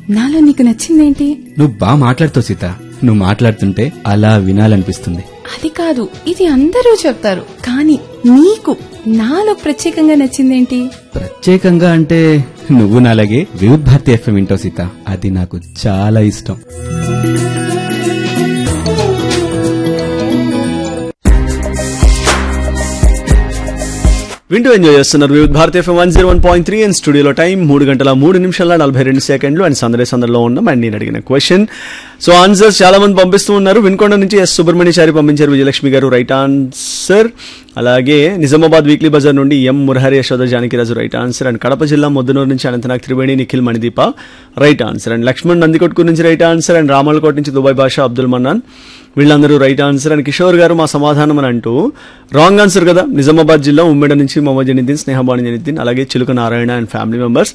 నాలో నీకు నచ్చిందేంటి నువ్వు బాగా మాట్లాడుతావు సీత నువ్వు మాట్లాడుతుంటే అలా వినాలనిపిస్తుంది అది కాదు ఇది అందరూ చెప్తారు కానీ నీకు నాలో ప్రత్యేకంగా నచ్చిందేంటి ప్రత్యేకంగా అంటే నువ్వు నాలాగే వివిధ్ భారతి ఎఫ్ఎం వింటావు సీత అది నాకు చాలా ఇష్టం వింటూ ఎంజాయ్ చేస్తున్నారు వివిధ భారతీయ FM one zero one point three and స్టూడియోలో టైం మూడు గంటల మూడు నిమిషాల నలభై రెండు సెకండ్లు అండ్ సందడే సందడిలో ఉన్నాం అండ్ నేను అడిగిన క్వశ్చన్ సో ఆన్సర్స్ చాలా మంది పంపిస్తూ ఉన్నారు వినుకొండ నుంచి ఎస్ సుబ్రహ్మణ్యచారి పంపించారు విజయలక్ష్మి గారు రైట్ ఆన్సర్ అలాగే నిజామాబాద్ వీక్లీ బజార్ నుండి M Murahari Yashoda Janakiraju right answer and Kadapa జిల్లా ముద్దనూరు నుంచి Anantnag Triveni Nikhil Manideepa right answer and Laxman Nandikotkur నుంచి రైట్ ఆన్సర్ అండ్ రామలకోట్ నుంచి దుబాయ్ భాష అబ్దుల్ మన్నాన్ వీళ్ళందరూ రైట్ ఆన్సర్ అండ్ కిషోర్ గారు మా సమాధానం అని అంటూ రాంగ్ ఆన్సర్ కదా నిజామాబాద్ జిల్లా ఉమ్మెడ నుంచి మొహమ్మద్ జనిద్దీన్ స్నేహబాణి జనిద్దీన్ అలాగే Chiluka Narayana and family members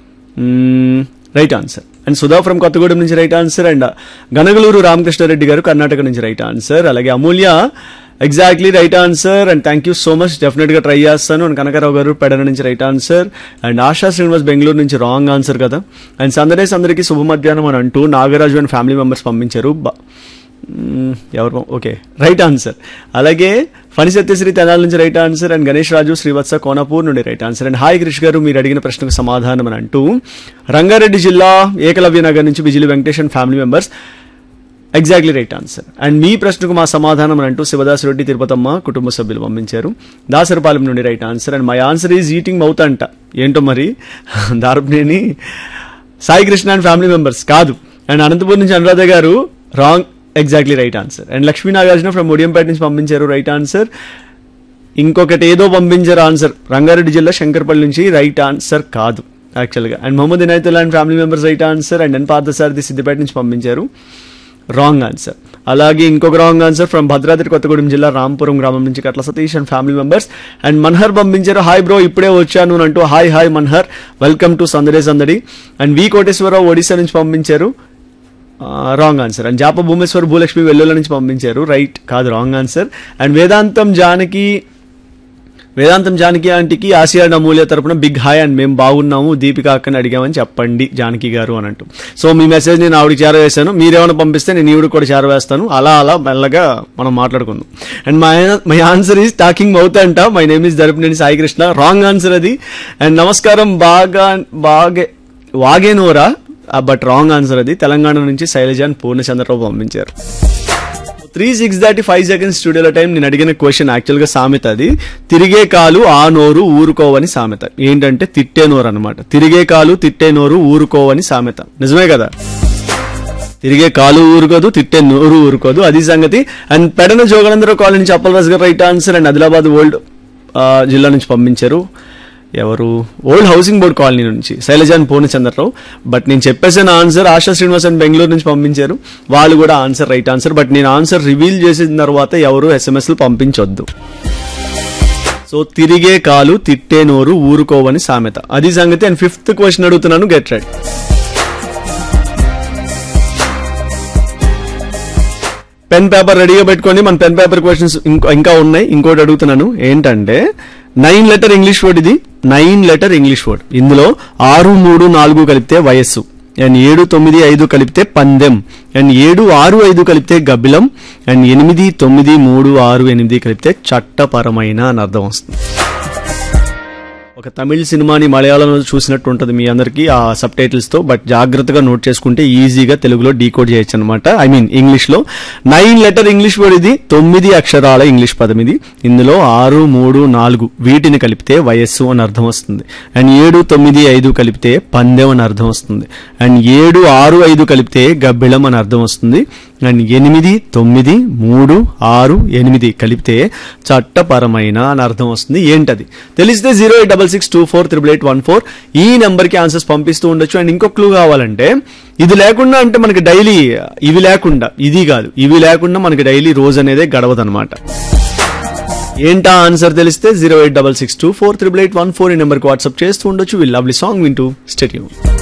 right answer and Sudha from Kothagudem నుంచి right answer and Ganagaluru Ramakrishna Reddy గారు కర్ణాటక నుంచి రైట్ ఆన్సర్ అలాగే Amulya exactly right answer and thank you so much definite గా ట్రై చేస్తాను అండ్ కనకారావు గారు పెడన నుంచి right answer and Asha Srinivas Bengaluru నుంచి రాంగ్ ఆన్సర్ కదా అండ్ సందడేస్ అందరికీ శుభ మధ్యాహ్నం అని అంటూ నాగరాజు అండ్ ఫ్యామిలీ మెంబర్స్ పంపించారు బ- మ్మ్, ఎవరు ఓకే రైట్ ఆన్సర్ అలాగే ఫణి సత్యశ్రీ తెనాల నుంచి right answer and Ganesh Raju Srivatsa Konapur నుండి right answer and hi Krish గారు మీరు అడిగిన ప్రశ్నకు సమాధానం అని అంటూ రంగారెడ్డి జిల్లా ఏకలవ్య నగర్ నుంచి Bijili Venkatesh and family members exactly right answer and మీ ప్రశ్నకు మా సమాధానం అని అంటూ శివదాస్ రెడ్డి తిరుపతమ్మ కుటుంబ సభ్యులు పంపించారు దాసరపాలెం నుండి right answer and my answer is eating mouth అంట ఏంటో మరి Daruneni Sai Krishna and family members కాదు అండ్ అనంతపురం నుంచి అనురాధ గారు wrong exactly right answer and Lakshmi Nagarjuna from Odiyampeta నుంచి పంపించారు రైట్ ఆన్సర్ ఇంకొకటి ఏదో పంపించారు ఆన్సర్ రంగారెడ్డి జిల్లా శంకర్పల్లి నుంచి రైట్ ఆన్సర్ కాదు యాక్చువల్గా and Mohammed Inayatullah and family members right answer and N Parthasarathi Siddipet నుంచి పంపించారు రాంగ్ ఆన్సర్ అలాగే ఇంకొక wrong answer from Bhadradri Kothagudem జిల్లా రాంపురం గ్రామం నుంచి Katla Satish and family members and Manhar పంపించారు హాయ్ బ్రో ఇప్పుడే వచ్చాను అని అంటూ hi hi Manhar welcome to సందడే సందడి అండ్ వి కోటేశ్వరరావు ఒడిశా నుంచి పంపించారు wrong answer and Japa Bhumeshwar Bhulakshmi Vellula నుంచి పంపించారు రైట్ కాదు రాంగ్ ఆన్సర్ అండ్ వేదాంతం జానకి వేదాంతం జానకి ఆంటీకి ఆసియా నమూల్య తరపున బిగ్ హాయ్ అండ్ మేము బాగున్నాము దీపిక అక్కని అడిగామని చెప్పండి జానకి గారు అని అంటూ సో మీ మెసేజ్ నేను ఆవిడకి చేరవేశాను మీరేమైనా పంపిస్తే నేను ఈవిడ కూడా చేరవేస్తాను అలా అలా మెల్లగా మనం మాట్లాడుకుందాం and my my answer is talking mouth అంట my name is Darapuneni Sai Krishna wrong answer అది అండ్ నమస్కారం బాగా బాగే వాగేనోరా బట్ రాంగ్ ఆన్సర్ అది తెలంగాణ నుంచి శైలజ అండ్ పూర్ణచంద్రరావు పంపించారు త్రీ సిక్స్ దాటి ఫైవ్ సెకండ్స్ స్టూడియోలో టైం నేను అడిగిన క్వశ్చన్ యాక్చువల్గా సామెత అది తిరిగే కాలు ఆ నోరు ఊరుకోవని సామెత ఏంటంటే తిట్టే నోరు అనమాట తిరిగే కాలు తిట్టే నోరు ఊరుకోవని సామెత నిజమే కదా తిరిగే కాలు ఊరుకోదు తిట్టే నోరు ఊరుకోదు అది సంగతి అండ్ పెడన జోగనందరావు కాలనీ నుంచి అప్పలరాజు గారు right answer and Adilabad old ఆ, జిల్లా నుంచి పంపించారు ఎవరు ఓల్డ్ హౌసింగ్ బోర్డ్ కాలనీ నుంచి శైలజాన్ పూర్ణచంద్రరావు బట్ నేను చెప్పేసిన ఆన్సర్ ఆశా శ్రీనివాస్ అని బెంగళూరు నుంచి పంపించారు వాళ్ళు కూడా ఆన్సర్ రైట్ ఆన్సర్ బట్ నేను ఆన్సర్ రివీల్ చేసిన తర్వాత ఎవరు ఎస్ఎంఎస్లు పంపించొద్దు సో తిరిగే కాలు తిట్టే నోరు ఊరుకోవని సామెత అది సంగతి అండ్ ఫిఫ్త్ క్వశ్చన్ అడుగుతున్నాను గెట్ రెడ్ పెన్ పేపర్ రెడీగా పెట్టుకొని మన పెన్ పేపర్ క్వశ్చన్స్ ఇంకా ఉన్నాయి ఇంకోటి అడుగుతున్నాను ఏంటంటే నైన్ లెటర్ ఇంగ్లీష్ వర్డ్ ఇది నైన్ లెటర్ ఇంగ్లీష్ వర్డ్ ఇందులో ఆరు మూడు నాలుగు కలిపితే వయస్సు అండ్ ఏడు తొమ్మిది ఐదు కలిపితే పందెం అండ్ ఏడు ఆరు ఐదు కలిపితే గబ్బిలం అండ్ ఎనిమిది తొమ్మిది మూడు ఆరు ఎనిమిది కలిపితే చట్టపరమైన అని అర్థం వస్తుంది ఒక తమిళ్ సినిమాని మలయాళంలో చూసినట్టు ఉంటుంది మీ అందరికీ ఆ సబ్ టైటిల్స్ తో బట్ జాగ్రత్తగా నోట్ చేసుకుంటే ఈజీగా తెలుగులో డీకోడ్ చేయొచ్చు అనమాట ఐ మీన్ ఇంగ్లీష్ లో నైన్ లెటర్ ఇంగ్లీష్ వర్డ్ ఇది తొమ్మిది అక్షరాల ఇంగ్లీష్ పదం ఇది ఇందులో ఆరు మూడు నాలుగు వీటిని కలిపితే వయస్సు అని అర్థం వస్తుంది అండ్ ఏడు తొమ్మిది ఐదు కలిపితే పందెం అని అర్థం వస్తుంది అండ్ ఏడు ఆరు ఐదు కలిపితే గబ్బిళం అని అర్థం వస్తుంది అండ్ ఎనిమిది తొమ్మిది మూడు ఆరు ఎనిమిది కలిపితే చట్టపరమైన అని అర్థం వస్తుంది ఏంటది తెలిస్తే zero eight double six two four triple eight one four ఈ నెంబర్కి ఆన్సర్స్ పంపిస్తూ ఉండొచ్చు అండ్ ఇంకో క్లూ కావాలంటే ఇది లేకుండా అంటే మనకి డైలీ ఇవి లేకుండా ఇది కాదు ఇవి లేకుండా మనకి డైలీ రోజు అనేది గడవదు అనమాట ఏంటా ఆన్సర్ తెలిస్తే zero eight double six two four triple eight one four ఈ నెంబర్కి వాట్సాప్ చేస్తూ ఉండొచ్చు ఈ లవ్లీ సాంగ్ వింటూ స్టెట్యూ